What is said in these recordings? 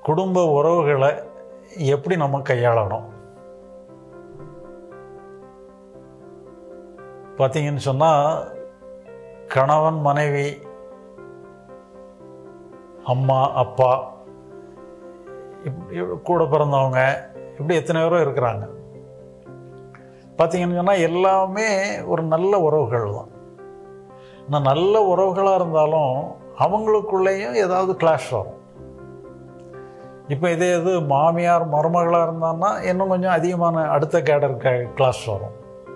குடும்ப உறவுகளை எப்படி நம்ம கையாளணும் பார்த்தீங்கன்னு சொன்னால் கணவன் மனைவி அம்மா அப்பா இப்படி கூட பிறந்தவங்க இப்படி எத்தனை பேரும் இருக்கிறாங்க பார்த்தீங்கன்னு சொன்னால் எல்லாமே ஒரு நல்ல உறவுகள் தான் ஆனால் நல்ல உறவுகளாக இருந்தாலும் அவங்களுக்குள்ளேயும் ஏதாவது கிளாஷ் வரும் இப்போ இதே இது மாமியார் மருமகளாக இருந்தான்னா இன்னும் கொஞ்சம் அதிகமான அடுத்த கேடர் கிளாஸ் வரும்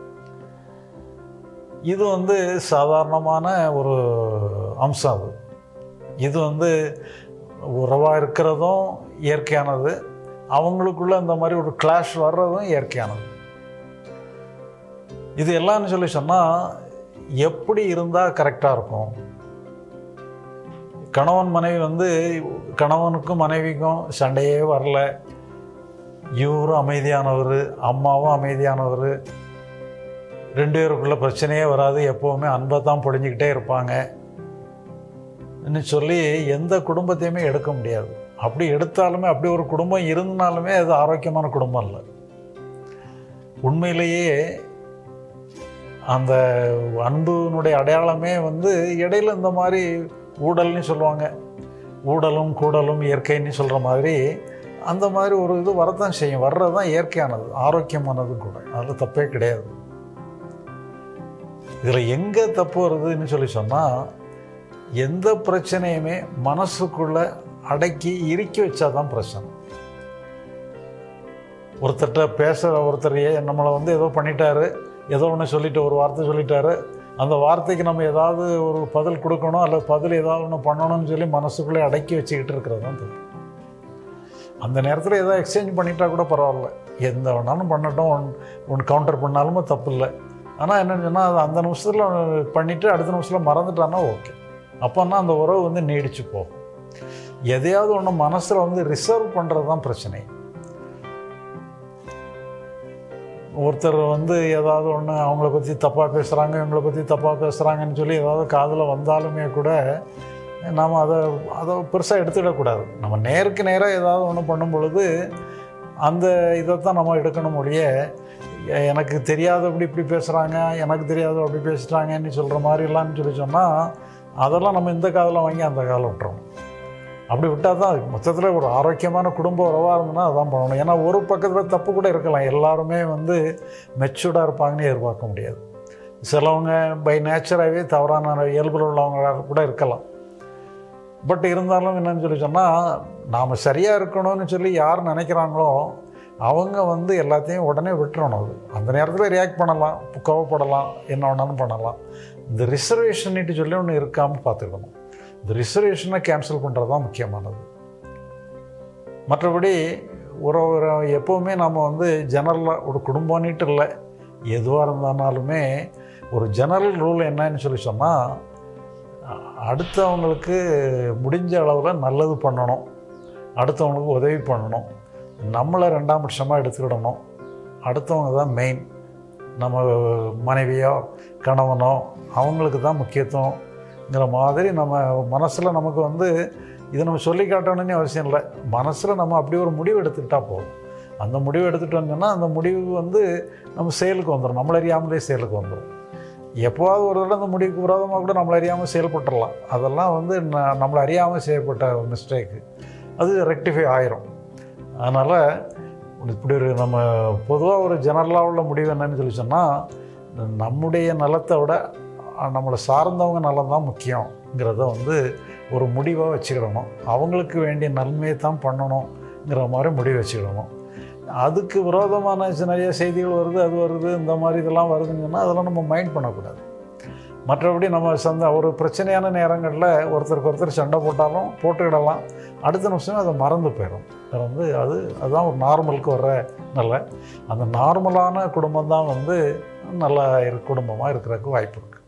இது வந்து சாதாரணமான ஒரு அம்சம் அது இது வந்து உறவாக இருக்கிறதும் இயற்கையானது அவங்களுக்குள்ள இந்த மாதிரி ஒரு கிளாஷ் வர்றதும் இயற்கையானது இது எல்லாம்னு சொல்லி சொன்னால் எப்படி இருந்தால் கரெக்டாக இருக்கும் கணவன் மனைவி வந்து கணவனுக்கும் மனைவிக்கும் சண்டையே வரல இவரும் அமைதியானவர் அம்மாவும் அமைதியானவர் ரெண்டு பேருக்குள்ள பிரச்சனையே வராது எப்போவுமே அன்பை தான் பொழிஞ்சிக்கிட்டே இருப்பாங்க சொல்லி எந்த குடும்பத்தையுமே எடுக்க முடியாது அப்படி எடுத்தாலுமே அப்படி ஒரு குடும்பம் இருந்தாலுமே அது ஆரோக்கியமான குடும்பம் இல்லை உண்மையிலேயே அந்த அன்புனுடைய அடையாளமே வந்து இடையில இந்த மாதிரி ஊடல்னு சொல்லுவாங்க ஊடலும் கூடலும் இயற்கைன்னு சொல்கிற மாதிரி அந்த மாதிரி ஒரு இது வரத்தான் செய்யும் வர்றது தான் இயற்கையானது ஆரோக்கியமானது கூட அதில் தப்பே கிடையாது இதில் எங்கே தப்பு வருதுன்னு சொல்லி சொன்னால் எந்த பிரச்சனையுமே மனசுக்குள்ளே அடக்கி இறுக்கி வச்சா தான் பிரச்சனை ஒருத்தர்கிட்ட பேசுகிற ஒருத்தரையே நம்மளை வந்து ஏதோ பண்ணிட்டாரு ஏதோ ஒன்று சொல்லிட்டு ஒரு வார்த்தை சொல்லிட்டாரு அந்த வார்த்தைக்கு நம்ம ஏதாவது ஒரு பதில் கொடுக்கணும் அல்லது பதில் ஏதாவது ஒன்று பண்ணணும்னு சொல்லி மனசுக்குள்ளே அடக்கி வச்சுக்கிட்டு இருக்கிறது தான் தப்பு அந்த நேரத்தில் ஏதோ எக்ஸ்சேஞ்ச் பண்ணிட்டா கூட பரவாயில்ல எந்த வேணாலும் பண்ணட்டும் ஒன் ஒன்று கவுண்டர் பண்ணாலுமே தப்பு இல்லை ஆனால் என்னென்னு சொன்னால் அது அந்த நிமிஷத்தில் பண்ணிவிட்டு அடுத்த நிமிஷத்தில் மறந்துட்டான்னா ஓகே அப்போன்னா அந்த உறவு வந்து நீடிச்சு போகும் எதையாவது ஒன்று மனசில் வந்து ரிசர்வ் பண்ணுறது தான் பிரச்சனை ஒருத்தர் வந்து ஏதாவது ஒன்று அவங்கள பற்றி தப்பாக பேசுகிறாங்க இவங்களை பற்றி தப்பாக பேசுகிறாங்கன்னு சொல்லி ஏதாவது காதில் வந்தாலுமே கூட நாம் அதை அதை பெருசாக எடுத்துக்கிடக்கூடாது நம்ம நேருக்கு நேராக ஏதாவது ஒன்று பண்ணும் பொழுது அந்த இதை தான் நம்ம எடுக்கணும் ஒழிய எனக்கு தெரியாதபடி இப்படி பேசுகிறாங்க எனக்கு தெரியாத அப்படி பேசுகிறாங்கன்னு சொல்கிற மாதிரிலாம்னு சொல்லி சொன்னால் அதெல்லாம் நம்ம இந்த காதில் வாங்கி அந்த காதில் விட்டுறோம் அப்படி விட்டால் தான் மொத்தத்தில் ஒரு ஆரோக்கியமான குடும்ப உறவாக இருந்ததுன்னா அதான் பண்ணணும் ஏன்னா ஒரு பக்கத்தில் தப்பு கூட இருக்கலாம் எல்லாருமே வந்து மெச்சூர்டாக இருப்பாங்கன்னு எதிர்பார்க்க முடியாது சிலவங்க பை நேச்சராகவே தவறான இயல்பில் உள்ளவங்களாக கூட இருக்கலாம் பட் இருந்தாலும் என்னன்னு சொல்லி சொன்னால் நாம் சரியாக இருக்கணும்னு சொல்லி யார் நினைக்கிறாங்களோ அவங்க வந்து எல்லாத்தையும் உடனே விட்டுறணும் அது அந்த நேரத்தில் ரியாக்ட் பண்ணலாம் கோவப்படலாம் என்ன வேணாலும் பண்ணலாம் இந்த ரிசர்வேஷன்ட்டு சொல்லி ஒன்று இருக்காமல் பார்த்துக்கணும் இந்த ரிசர்வேஷனை கேன்சல் பண்ணுறது தான் முக்கியமானது மற்றபடி ஒரு ஒரு எப்போவுமே நம்ம வந்து ஜெனரலாக ஒரு குடும்பம்னுட்டு இல்லை எதுவாக இருந்தாலுமே ஒரு ஜெனரல் ரூல் என்னன்னு சொல்லி சொன்னால் அடுத்தவங்களுக்கு முடிஞ்ச அளவில் நல்லது பண்ணணும் அடுத்தவங்களுக்கு உதவி பண்ணணும் நம்மளை ரெண்டாம் பட்சமாக எடுத்துக்கிடணும் அடுத்தவங்க தான் மெயின் நம்ம மனைவியோ கணவனோ அவங்களுக்கு தான் முக்கியத்துவங்கிற மாதிரி நம்ம மனசில் நமக்கு வந்து இதை நம்ம சொல்லி காட்டணும்னு அவசியம் இல்லை மனசில் நம்ம அப்படி ஒரு முடிவு எடுத்துக்கிட்டால் போதும் அந்த முடிவு எடுத்துகிட்டோம்னா அந்த முடிவு வந்து நம்ம செயலுக்கு வந்துடும் நம்மள அறியாமலே செயலுக்கு வந்துடும் எப்போவாவது ஒரு தடவை அந்த முடிவுக்கு விரோதமாக கூட நம்மளை அறியாமல் செயல்பட்டுடலாம் அதெல்லாம் வந்து ந- நம்மளை அறியாமல் செய்யப்பட்ட மிஸ்டேக்கு அது ரெக்டிஃபை ஆயிரும் அதனால் இப்படி ஒரு நம்ம பொதுவாக ஒரு ஜெனரலாக உள்ள முடிவு என்னன்னு சொல்லி சொன்னால் நம்முடைய நலத்தை விட அஹ், நம்மளை சார்ந்தவங்க நலம் தான் முக்கியங்கிறத வந்து ஒரு முடிவாக வச்சுக்கிடணும் அவங்களுக்கு வேண்டிய நன்மையை தான் பண்ணணுங்கிற மாதிரி முடிவு வச்சுக்கிடணும் அதுக்கு விரோதமான சி- நிறைய செய்திகள் வருது அது வருது இந்த மாதிரி இதெல்லாம் வருதுன்னு சொன்னால் அதெல்லாம் நம்ம மைண்ட் பண்ணக்கூடாது மற்றபடி நம்ம சந்த ஒரு பிரச்சனையான நேரங்களில் ஒருத்தருக்கு ஒருத்தர் சண்டை போட்டாலும் போட்டுக்கிடலாம் அடுத்த நிமிஷமே அதை மறந்து போயிடும் அது வந்து அது அதுதான் ஒரு நார்மலுக்கு வர்ற நல்ல அந்த நார்மலான குடும்பம் தான் வந்து நல்ல இரு- குடும்பமாக இருக்கிறதுக்கு வாய்ப்பு இருக்குது